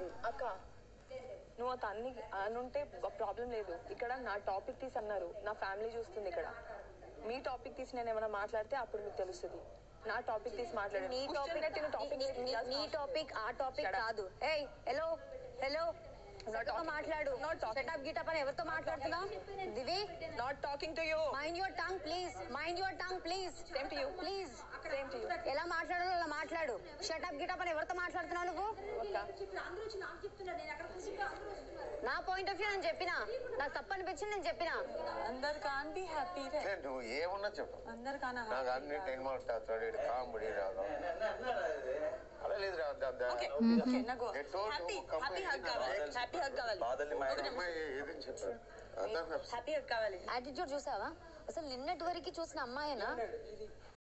అది అక్క నువ్వు ఆ తన్ని అనుంటే ప్రాబ్లం లేదు ఇక్కడ నా టాపిక్ తీసి అన్నారు నా ఫ్యామిలీ చూస్తుంది ఇక్కడ మీ టాపిక్ తీసి నేను ఏమైనా మాట్లాడితే అప్పుడు మీకు తెలుస్తుంది నా టాపిక్ తీసి మాట్లాడండి నీ టాపిక్ నీ- నీ- నీ టాపిక్ ఆ టాపిక్ కాదు ఏయ్ హలో హలో talking- మాట్లాడు not talking. సెటప్ గిటప్ అని ఎవరితో మాట్లాడుతున్నావు Divi not talking to you mind your tongue please mind your tongue please Same to you. Please same to you ఎలా మాట్లాడాలో అలా మాట్లాడు షటప్ గిటప్ అని ఎవరితో మాట్లాడుతున్నావు నువ్వు నా పాయింట్ ఆఫ్ వ్యూ నేను చెప్పిన నాకు తప్పు అనిపించింది నేను చెప్పిన अंदर कान भी हैप्पी रहे ఏ, నువ్వు ఏమన్నా చెప్పు अंदर कान నాకు అన్ని టెన్ మార్క్స్ రాస్తాడు ఇటు కామెడీ రాదు అలా లేదు రా దా- దా- ఓకే ఓకే నా go They told happy you, come happy on. Hug కావాలి హ్యాపీ హగ్ కావాలి బాధల్ని మాయ అమ్మాయి ఏదని చెప్పాడు అర్థం కాదు. హ్యాపీ హగ్ కావాలి యాటిట్యూడ్ చూసావా అసలు నిన్నటి వరకు చూసిన అమ్మాయినా